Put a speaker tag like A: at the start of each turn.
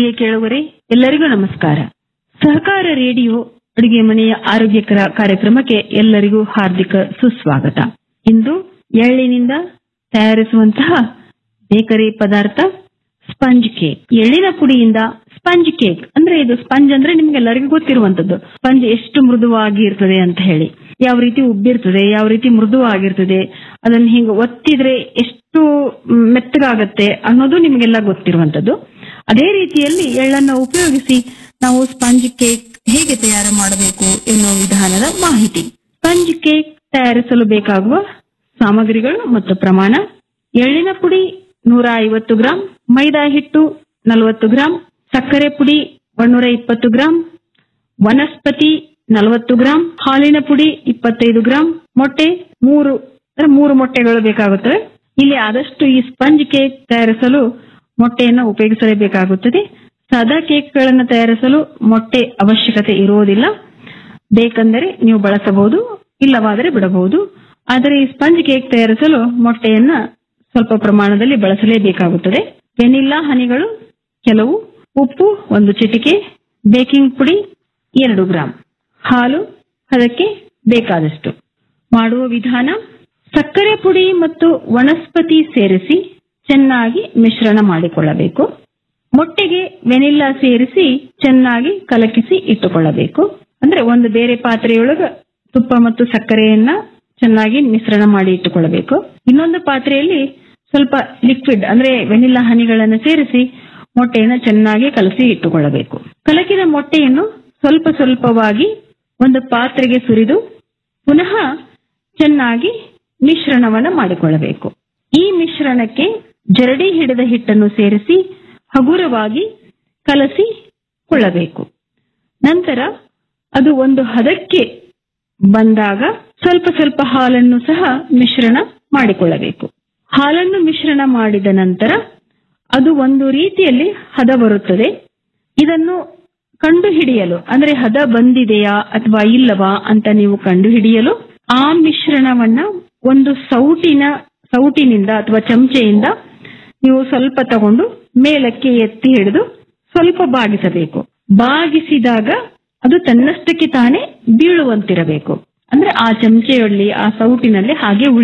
A: ಪ್ರಿಯ ಕೇಳುವರೆ ಎಲ್ಲರಿಗೂ ನಮಸ್ಕಾರ ಸಹಕಾರ ರೇಡಿಯೋ ಅಡುಗೆ ಮನೆಯ ಆರೋಗ್ಯಕರ ಕಾರ್ಯಕ್ರಮಕ್ಕೆ ಎಲ್ಲರಿಗೂ ಹಾರ್ದಿಕ ಸುಸ್ವಾಗತ ಇಂದು ಎಳ್ಳಿನಿಂದ ತಯಾರಿಸುವಂತಹ ಬೇಕರಿ ಪದಾರ್ಥ ಸ್ಪಂಜ್ ಕೇಕ್ ಎಳ್ಳಿನ ಪುಡಿಯಿಂದ ಸ್ಪಂಜ್ ಕೇಕ್ ಅಂದ್ರೆ ಇದು ಸ್ಪಂಜ್ ಅಂದ್ರೆ ನಿಮ್ಗೆಲ್ಲರಿಗೂ ಗೊತ್ತಿರುವಂತದ್ದು ಸ್ಪಂಜ್ ಎಷ್ಟು ಮೃದುವಾಗಿ ಇರ್ತದೆ ಅಂತ ಹೇಳಿ ಯಾವ ರೀತಿ ಉಬ್ಬಿರ್ತದೆ ಯಾವ ರೀತಿ ಮೃದುವಾಗಿರ್ತದೆ ಅದನ್ನ ಹಿಂಗ ಒತ್ತಿದ್ರೆ ಎಷ್ಟು ಮ್, ಮೆತ್ತಗಾಗತ್ತೆ ಅನ್ನೋದು ನಿಮಗೆಲ್ಲ ಗೊತ್ತಿರುವಂತದ್ದು ಅದೇ ರೀತಿಯಲ್ಲಿ ಎಳ್ಳನ್ನು ಉಪಯೋಗಿಸಿ ನಾವು ಸ್ಪಂಜ್ ಕೇಕ್ ಹೇಗೆ ತಯಾರು ಮಾಡಬೇಕು ಎನ್ನುವ ವಿಧಾನದ ಮಾಹಿತಿ ಸ್ಪಂಜ್ ಕೇಕ್ ತಯಾರಿಸಲು ಬೇಕಾಗುವ ಸಾಮಗ್ರಿಗಳು ಮತ್ತು ಪ್ರಮಾಣ ಎಳ್ಳಿನ ಪುಡಿ ನೂರ ಐವತ್ತು ಗ್ರಾಂ ಮೈದಾ ಹಿಟ್ಟು ನಲವತ್ತು ಗ್ರಾಂ ಸಕ್ಕರೆ ಪುಡಿ ಒಂದೂರ ಇಪ್ಪತ್ತು ಗ್ರಾಂ ವನಸ್ಪತಿ ನಲವತ್ತು ಗ್ರಾಂ ಹಾಲಿನ ಪುಡಿ ಇಪ್ಪತ್ತೈದು ಗ್ರಾಂ ಮೊಟ್ಟೆ ಮೂರು ಅಂದ್ರೆ ಮೂರು ಮೊಟ್ಟೆಗಳು ಬೇಕಾಗುತ್ತವೆ ಇಲ್ಲಿ ಆದಷ್ಟು ಈ ಸ್ಪಂಜ್ ಕೇಕ್ ತಯಾರಿಸಲು ಮೊಟ್ಟೆಯನ್ನು ಉಪಯೋಗಿಸಲೇಬೇಕಾಗುತ್ತದೆ ಸಾದಾ ಕೇಕ್ಗಳನ್ನು ತಯಾರಿಸಲು ಮೊಟ್ಟೆ ಅವಶ್ಯಕತೆ ಇರುವುದಿಲ್ಲ ಬೇಕೆಂದರೆ ನೀವು ಬಳಸಬಹುದು ಇಲ್ಲವಾದರೆ ಬಿಡಬಹುದು ಆದರೆ ಈ ಸ್ಪಂಜ್ ಕೇಕ್ ತಯಾರಿಸಲು ಮೊಟ್ಟೆಯನ್ನ ಸ್ವಲ್ಪ ಪ್ರಮಾಣದಲ್ಲಿ ಬಳಸಲೇಬೇಕಾಗುತ್ತದೆ ವೆನಿಲ್ಲಾ ಹನಿಗಳು ಕೆಲವು ಉಪ್ಪು ಒಂದು ಚಿಟಿಕೆ ಬೇಕಿಂಗ್ ಪುಡಿ ಎರಡು ಗ್ರಾಂ ಹಾಲು ಅದಕ್ಕೆ ಬೇಕಾದಷ್ಟು ಮಾಡುವ ವಿಧಾನ ಸಕ್ಕರೆ ಪುಡಿ ಮತ್ತು ವನಸ್ಪತಿ ಸೇರಿಸಿ ಚೆನ್ನಾಗಿ ಮಿಶ್ರಣ ಮಾಡಿಕೊಳ್ಳಬೇಕು ಮೊಟ್ಟೆಗೆ ವೆನಿಲ್ಲಾ ಸೇರಿಸಿ ಚೆನ್ನಾಗಿ ಕಲಕಿಸಿ ಇಟ್ಟುಕೊಳ್ಳಬೇಕು ಅಂದ್ರೆ ಒಂದು ಬೇರೆ ಪಾತ್ರೆಯೊಳಗ ತುಪ್ಪ ಮತ್ತು ಸಕ್ಕರೆಯನ್ನ ಚೆನ್ನಾಗಿ ಮಿಶ್ರಣ ಮಾಡಿ ಇಟ್ಟುಕೊಳ್ಳಬೇಕು ಇನ್ನೊಂದು ಪಾತ್ರೆಯಲ್ಲಿ ಸ್ವಲ್ಪ ಲಿಕ್ವಿಡ್ ಅಂದ್ರೆ ವೆನಿಲ್ಲಾ ಹನಿಗಳನ್ನು ಸೇರಿಸಿ ಮೊಟ್ಟೆಯನ್ನು ಚೆನ್ನಾಗಿ ಕಲಸಿ ಇಟ್ಟುಕೊಳ್ಳಬೇಕು ಕಲಕಿದ ಮೊಟ್ಟೆಯನ್ನು ಸ್ವಲ್ಪ ಸ್ವಲ್ಪವಾಗಿ ಒಂದು ಪಾತ್ರೆಗೆ ಸುರಿದು ಪುನಃ ಚೆನ್ನಾಗಿ ಮಿಶ್ರಣವನ್ನ ಮಾಡಿಕೊಳ್ಳಬೇಕು ಈ ಮಿಶ್ರಣಕ್ಕೆ ಜರಡಿ ಹಿಡಿದ ಹಿಟ್ಟನ್ನು ಸೇರಿಸಿ ಹಗುರವಾಗಿ ಕಲಸಿ ಕೊಳ್ಳಬೇಕು ನಂತರ ಅದು ಒಂದು ಹದಕ್ಕೆ ಬಂದಾಗ ಸ್ವಲ್ಪ ಸ್ವಲ್ಪ ಹಾಲನ್ನು ಸಹ ಮಿಶ್ರಣ ಮಾಡಿಕೊಳ್ಳಬೇಕು ಹಾಲನ್ನು ಮಿಶ್ರಣ ಮಾಡಿದ ನಂತರ ಅದು ಒಂದು ರೀತಿಯಲ್ಲಿ ಹದ ಬರುತ್ತದೆ ಇದನ್ನು ಕಂಡುಹಿಡಿಯಲು ಅಂದ್ರೆ ಹದ ಬಂದಿದೆಯಾ ಅಥವಾ ಇಲ್ಲವಾ ಅಂತ ನೀವು ಕಂಡುಹಿಡಿಯಲು ಆ ಮಿಶ್ರಣವನ್ನ ಒಂದು ಸೌಟಿನ ಸೌಟಿನಿಂದ ಅಥವಾ ಚಮಚೆಯಿಂದ ನೀವು ಸ್ವಲ್ಪ ತಗೊಂಡು ಮೇಲಕ್ಕೆ ಎತ್ತಿ ಹಿಡಿದು ಸ್ವಲ್ಪ ಬಾಗಿಸಬೇಕು ಬಾಗಿಸಿದಾಗ ಅದು ತನ್ನಷ್ಟಕ್ಕೆ ತಾನೇ ಬೀಳುವಂತಿರಬೇಕು ಅಂದ್ರೆ ಆ ಚಮಚೆಯಲ್ಲಿ ಆ ಸೌಟಿನಲ್ಲಿ ಹಾಗೆ ಉಳಿ